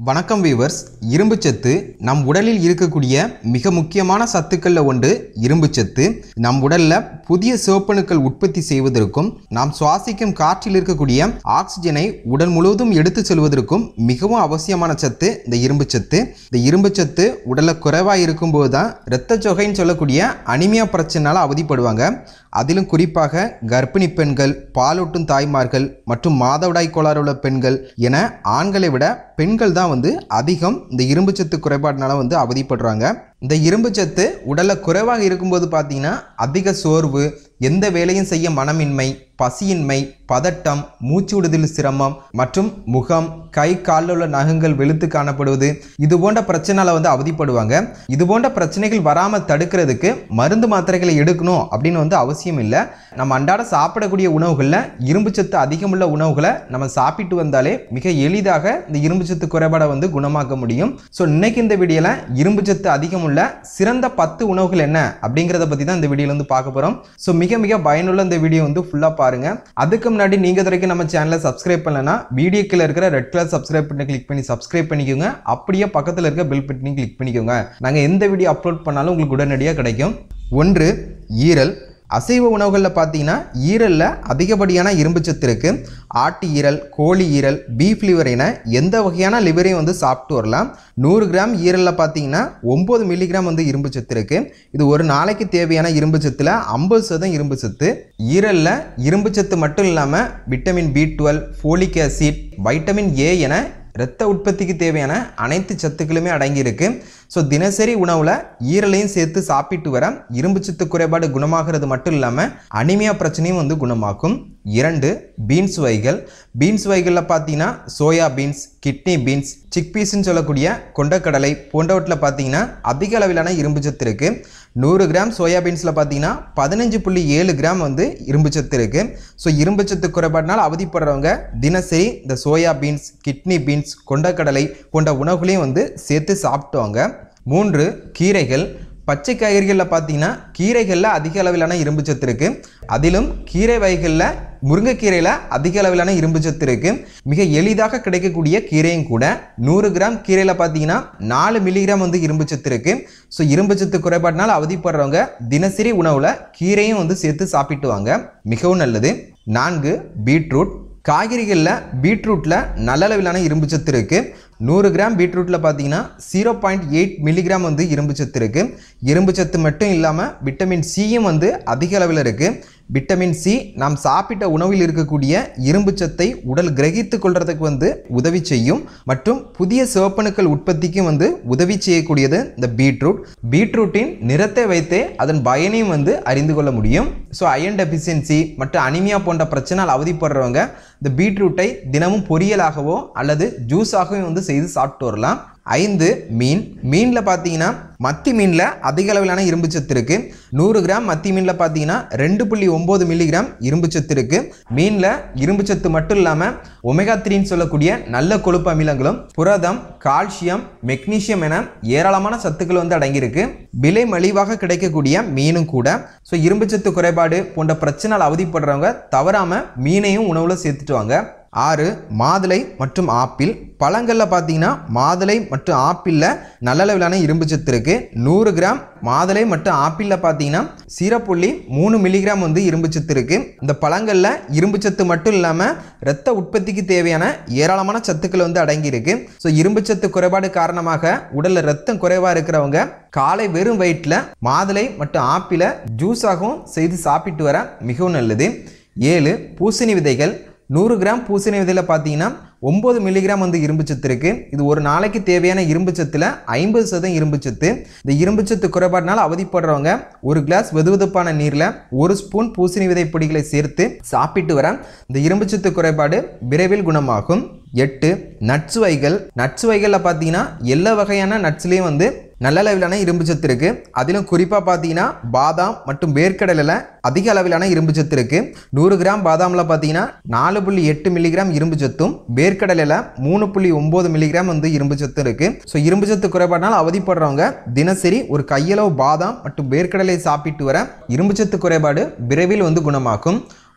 வணக்கம் வீவர்ஸ் இரும்புச்சத்து நம் உடலில் இருக்கக்கூடிய மிக முக்கியமான சத்துக்களில் ஒன்று இரும்புச்சத்து நம் உடல்ல புதிய சிவப்பணுக்கள் உற்பத்தி செய்வதற்கும் நாம் சுவாசிக்கும் காற்றில் இருக்கக்கூடிய ஆக்சிஜனை உடல் முழுவதும் எடுத்து செல்வதற்கும் மிகவும் அவசியமான சத்து இந்த இரும்புச்சத்து இந்த இரும்புச்சத்து உடல்ல குறைவாக இருக்கும்போது தான் இரத்த சொகைன்னு சொல்லக்கூடிய அனிமியா பிரச்சனைனால அவதிப்படுவாங்க அதிலும் குறிப்பாக கர்ப்பிணி பெண்கள் பாலூட்டும் தாய்மார்கள் மற்றும் மாதவிடாய் கோளாறு உள்ள பெண்கள் என ஆண்களை விட பெண்கள் தான் வந்து அதிகம் இந்த இரும்புச்சத்து குறைபாடுனால வந்து அவதிப்படுறாங்க இந்த இரும்புச்சத்து உடலில் குறைவாக இருக்கும்போது பார்த்தீங்கன்னா அதிக சோர்வு எந்த வேலையும் செய்ய மனமின்மை பசியின்மை பதட்டம் மூச்சு விடுதல் சிரமம் மற்றும் முகம் கை காலில் உள்ள நகங்கள் வெளுத்து காணப்படுவது இது போன்ற பிரச்சனையால வந்து அவதிப்படுவாங்க இது போன்ற பிரச்சனைகள் வராமல் தடுக்கிறதுக்கு மருந்து மாத்திரைகளை எடுக்கணும் அப்படின்னு வந்து அவசியம் இல்லை நம்ம அன்றாட சாப்பிடக்கூடிய உணவுகளில் இரும்புச்சத்து அதிகமுள்ள உணவுகளை நம்ம சாப்பிட்டு வந்தாலே மிக எளிதாக இந்த இரும்புச்சத்து குறைபாடை வந்து குணமாக்க முடியும் ஸோ இன்னைக்கு இந்த வீடியோவில் இரும்புச்சத்து அதிகமுள்ள சிறந்த பத்து உணவுகள் என்ன அப்படிங்கிறத பற்றி தான் இந்த வீடியோவில் வந்து பார்க்க போகிறோம் ஸோ மிக மிக பயனுள்ள இந்த வீடியோ வந்து ஃபுல்லாக பாருங்க அதுக்கு முன்னாடி நீங்கள் வரைக்கும் நம்ம சேனலை சப்ஸ்கிரைப் பண்ணலன்னா வீடியோ கீழே இருக்கிற ரெட் கலர் சப்ஸ்கிரைப் பட்டனை கிளிக் பண்ணி சப்ஸ்கிரைப் பண்ணிக்கோங்க அப்படியே பக்கத்தில் இருக்க பெல் பட்டனையும் கிளிக் பண்ணிக்கோங்க நாங்கள் எந்த வீடியோ அப்லோட் பண்ணாலும் உங்களுக்கு உடனடியாக கிடைக்கும் ஒன்று ஈரல் அசைவ உணவுகளில் பார்த்தீங்கன்னா ஈரலில் அதிகப்படியான இரும்புச்சத்து இருக்குது ஆட்டு ஈரல் கோழி ஈரல் பீஃப் லிவர் என எந்த வகையான லிவரையும் வந்து சாப்பிட்டு வரலாம் நூறு கிராம் ஈரலில் பார்த்தீங்கன்னா ஒம்பது மில்லிகிராம் வந்து இரும்புச்சத்து இருக்குது இது ஒரு நாளைக்கு தேவையான இரும்புச்சத்தில் ஐம்பது சதம் இரும்புச்சத்து ஈரலில் இரும்புச்சத்து மட்டும் இல்லாமல் vitamin B twelve folic acid vitamin A என இரத்த உற்பத்திக்கு தேவையான அனைத்து சத்துக்களுமே அடங்கியிருக்கு ஸோ தினசரி உணவில் ஈரலையும் சேர்த்து சாப்பிட்டு வர இரும்புச்சத்து குறைபாடு குணமாகிறது மட்டும் இல்லாமல் அனிமியா பிரச்சனையும் வந்து குணமாக்கும் இரண்டு பீன்ஸ் வகைகள் பீன்ஸ் வகைகளில் பார்த்தீங்கன்னா soya beans kidney beans chick பீஸ்ன்னு சொல்லக்கூடிய கொண்டக்கடலை போன்றவற்றில் பார்த்தீங்கன்னா அதிக அளவிலான இரும்புச்சத்து இருக்குது நூறு கிராம் சோயா பீன்ஸில் பார்த்தீங்கன்னா பதினஞ்சு புள்ளி ஏழு கிராம் வந்து இரும்புச்சத்து இருக்குது ஸோ இரும்புச்சத்து குறைபாடுனால் அவதிப்படுறவங்க தினசரி இந்த சோயா பீன்ஸ் கிட்னி பீன்ஸ் கொண்டக்கடலை போன்ற உணவுகளையும் வந்து சேர்த்து சாப்பிட்டுவாங்க மூன்று கீரைகள் பச்சை காய்கறிகளில் பார்த்தீங்கன்னா கீரைகளில் அதிக அளவிலான இரும்புச்சத்து இருக்குது அதிலும் கீரை வகைகளில் முருங்கைக்கீரையில் அதிக அளவிலான இரும்புச்சத்து இருக்குது மிக எளிதாக கிடைக்கக்கூடிய கீரையும் கூட நூறு கிராம் கீரையில் பார்த்தீங்கன்னா நாலு மில்லிகிராம் வந்து இரும்புச்சத்து இருக்குது ஸோ இரும்புச்சத்து குறைபாட்டினால் அவதிப்படுறவங்க தினசரி உணவில் கீரையும் வந்து சேர்த்து சாப்பிட்டுவாங்க மிகவும் நல்லது நான்கு பீட்ரூட் காய்கறிகளில் பீட்ரூட்டில் நல்ல அளவிலான இரும்புச்சத்து இருக்குது நூறு கிராம் பீட்ரூட்டில் பார்த்தீங்கன்னா ஜீரோ பாயிண்ட் எயிட் மில்லிகிராம் வந்து இரும்புச்சத்து இருக்குது இரும்புச்சத்து மட்டும் இல்லாமல் விட்டமின் சியும் வந்து அதிக அளவில் இருக்குது விட்டமின் சி நாம் சாப்பிட்ட உணவில் இருக்கக்கூடிய இரும்புச்சத்தை உடல் கிரகித்து கொள்றதுக்கு வந்து உதவி செய்யும் மற்றும் புதிய சிவப்பணுக்கள் உற்பத்திக்கும் வந்து உதவி செய்யக்கூடியது இந்த பீட்ரூட் பீட்ரூட்டின் நிறத்தை வைத்தே அதன் பயனையும் வந்து அறிந்து கொள்ள முடியும் ஸோ அயன் டெபிசியன்சி மற்றும் அனிமியா போன்ற பிரச்சனையால் அவதிப்படுறவங்க இந்த பீட்ரூட்டை தினமும் பொரியலாகவோ அல்லது ஜூஸாகவும் வந்து செய்து சாப்பிட்டு வரலாம் ஐந்து மீன் மீனில் பார்த்தீங்கன்னா மத்தி மீனில் அதிக அளவிலான இரும்புச்சத்து இருக்குது நூறு கிராம் மத்தி மீனில் பார்த்தீங்கன்னா ரெண்டு புள்ளி ஒம்பது மில்லிகிராம் இரும்புச்சத்து இருக்குது மீனில் இரும்புச்சத்து மட்டும் இல்லாமல் ஒமேகா த்ரீன்னு சொல்லக்கூடிய நல்ல கொழுப்பு அமிலங்களும் புரதம் கால்சியம் மெக்னீசியம் என ஏராளமான சத்துக்கள் வந்து அடங்கியிருக்கு விலை மலிவாக கிடைக்கக்கூடிய மீனும் கூட ஸோ இரும்புச்சத்து குறைபாடு போன்ற பிரச்சனையால் அவதிப்படுறவங்க தவறாமல் மீனையும் உணவில் சேர்த்துட்டு வாங்க ஆறு மாதுளை மற்றும் ஆப்பிள் பழங்களில் பார்த்தீங்கன்னா மாதுளை மற்றும் ஆப்பிளில் நல்ல அளவிலான இரும்புச்சத்து இருக்குது நூறு கிராம் மாதுளை மற்றும் ஆப்பிளில் பார்த்தீங்கன்னா ஜீரோ புள்ளி மூணு மில்லிகிராம் வந்து இரும்புச்சத்து இருக்குது இந்த பழங்களில் இரும்புச்சத்து மட்டும் இல்லாமல் இரத்த உற்பத்திக்கு தேவையான ஏராளமான சத்துக்கள் வந்து அடங்கியிருக்கு ஸோ இரும்புச்சத்து குறைபாடு காரணமாக உடலில் ரத்தம் குறைவாக இருக்கிறவங்க காலை வெறும் வயிற்றில் மாதுளை மற்றும் ஆப்பிளை ஜூஸாகவும் செய்து சாப்பிட்டு வர மிகவும் நல்லது ஏழு பூசணி விதைகள் நூறு கிராம் பூசணி விதையில் பார்த்தீங்கன்னா ஒம்பது மில்லிகிராம் வந்து இரும்புச்சத்து இருக்குது இது ஒரு நாளைக்கு தேவையான இரும்புச்சத்தில் ஐம்பது சதம் இரும்புச்சத்து இந்த இரும்புச்சத்து குறைபாடுனால அவதிப்படுறவங்க ஒரு கிளாஸ் வெதுவெதுப்பான நீரில் ஒரு ஸ்பூன் பூசணி விதை பொடிகளை சேர்த்து சாப்பிட்டு வர இந்த இரும்புச்சத்து குறைபாடு விரைவில் குணமாகும் எட்டு நட்ஸ் வகைகள் நட்ஸ் வகைகளில் பார்த்தீங்கன்னா எல்லா வகையான நட்ஸ்லேயும் வந்து நல்ல அளவிலான இரும்புச்சத்து இருக்குது அதிலும் குறிப்பாக பார்த்தீங்கன்னா பாதாம் மற்றும் வேர்க்கடலில் அதிக அளவிலான இரும்புச்சத்து இருக்குது நூறு கிராம் பாதாமில் பார்த்தீங்கன்னா நாலு புள்ளி எட்டு மில்லிகிராம் இரும்புச்சத்தும் வேர்க்கடலில் மூணு புள்ளி ஒம்பது மில்லிகிராம் வந்து இரும்புச்சத்து இருக்குது ஸோ இரும்புச்சத்து குறைபாடுனால் அவதிப்படுறவங்க தினசரி ஒரு கையளவு பாதாம் மற்றும் வேர்க்கடலை சாப்பிட்டு வர இரும்புச்சத்து குறைபாடு விரைவில் வந்து குணமாக்கும்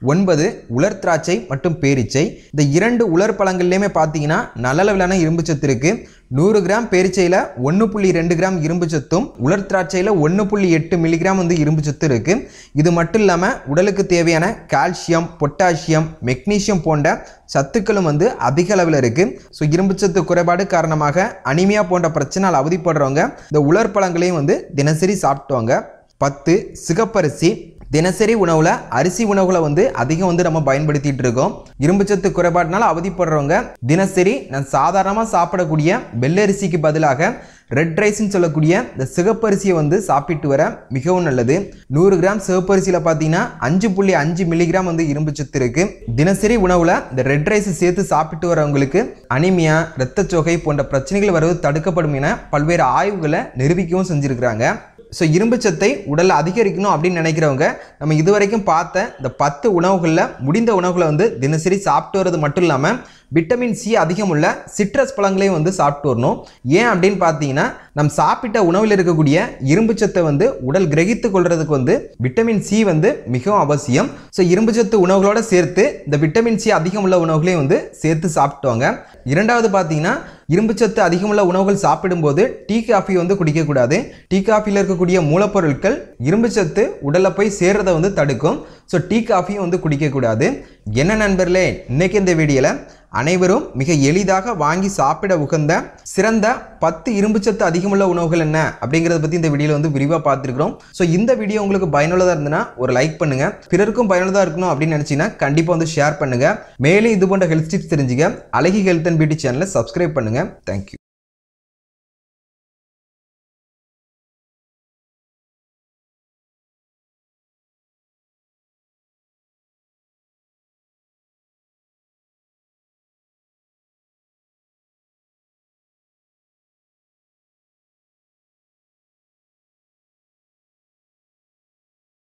ஒன்பது உலர் திராட்சை மற்றும் பேரிச்சை இந்த இரண்டு உலர் பழங்கள்லையுமே பார்த்தீங்கன்னா நல்ல அளவிலான இரும்புச்சத்து இருக்கு நூறு கிராம் பேரிச்சையில் ஒன்று புள்ளி ரெண்டு கிராம் இரும்பு சத்தும் உலர் திராட்சையில் ஒன்று புள்ளி எட்டு மில்லிகிராம் வந்து இரும்பு சத்து இருக்கு இது மட்டும் இல்லாமல் உடலுக்கு தேவையான கால்சியம் பொட்டாசியம் மெக்னீசியம் போன்ற சத்துக்களும் வந்து அதிக அளவில் இருக்கு ஸோ இரும்பு சத்து குறைபாடு காரணமாக அனிமியா போன்ற பிரச்சனையால் அவதிப்படுறவங்க இந்த உலர் பழங்களையும் வந்து தினசரி சாப்பிட்டுவாங்க பத்து சிகப்பரிசி தினசரி உணவில் அரிசி உணவுகளை வந்து அதிகம் வந்து நம்ம பயன்படுத்திட்டு இருக்கோம் இரும்புச்சத்து குறைபாட்டினால அவதிப்படுறவங்க தினசரி நான் சாதாரணமாக சாப்பிடக்கூடிய வெள்ளரிசிக்கு பதிலாக ரெட் ரைஸ்ன்னு சொல்லக்கூடிய இந்த சிகப்பரிசியை வந்து சாப்பிட்டு வர மிகவும் நல்லது நூறு கிராம் சிவப்பரிசியில் பார்த்தீங்கன்னா அஞ்சு புள்ளி அஞ்சு மில்லிகிராம் வந்து இரும்புச்சத்து இருக்கு தினசரி உணவில் இந்த ரெட் ரைஸ் சேர்த்து சாப்பிட்டு வரவங்களுக்கு அனிமியா இரத்தச்சோகை போன்ற பிரச்சனைகள் வருவது தடுக்கப்படும் என பல்வேறு ஆய்வுகளை நிரூபிக்கவும் செஞ்சிருக்கிறாங்க ஸோ இரும்புச்சத்தை உடலில் அதிகரிக்கணும் அப்படின்னு நினைக்கிறவங்க நம்ம இதுவரைக்கும் பார்த்த இந்த பத்து உணவுகளில் முடிந்த உணவுகளை வந்து தினசரி சாப்பிட்டு வர்றது மட்டும் இல்லாமல் விட்டமின் சி அதிகம் உள்ள சிட்ரஸ் பழங்களையும் வந்து சாப்பிட்டு வரணும் ஏன் அப்படின்னு பார்த்தீங்கன்னா நம்ம சாப்பிட்ட உணவில் இருக்கக்கூடிய இரும்புச்சத்தை வந்து உடல் கிரகித்து கொள்றதுக்கு வந்து விட்டமின் சி வந்து மிகவும் அவசியம் ஸோ இரும்புச்சத்து உணவுகளோட சேர்த்து இந்த விட்டமின் சி அதிகம் உள்ள உணவுகளையும் வந்து சேர்த்து சாப்பிட்டுவாங்க இரண்டாவது பார்த்தீங்கன்னா இரும்புச்சத்து அதிகமுள்ள உணவுகள் சாப்பிடும்போது டீ காஃபி வந்து குடிக்கக்கூடாது டீ காஃபியில் இருக்கக்கூடிய மூலப்பொருட்கள் இரும்புச்சத்து உடலில் போய் சேர்றதை வந்து தடுக்கும் ஸோ டீ காஃபியும் வந்து குடிக்கக்கூடாது என்ன நண்பர்களே இன்னைக்கு இந்த வீடியோவில் அனைவரும் மிக எளிதாக வாங்கி சாப்பிட உகந்த சிறந்த பத்து இரும்புச்சத்து அதிகமுள்ள உணவுகள் என்ன அப்படிங்கிறத பற்றி இந்த வீடியோவில் வந்து விரிவாக பார்த்துருக்கிறோம் ஸோ இந்த வீடியோ உங்களுக்கு பயனுள்ளதாக இருந்ததுன்னா ஒரு லைக் பண்ணுங்க பிறருக்கும் பயனுள்ளதாக இருக்கணும் அப்படின்னு நினச்சிங்கன்னா கண்டிப்பாக வந்து ஷேர் பண்ணுங்க மேலும் இது போன்ற ஹெல்த் டிப்ஸ் தெரிஞ்சுக்க அழகி ஹெல்த் அண்ட் பியூட்டி சேனலை சப்ஸ்கிரைப் பண்ணுங்க தேங்க்யூ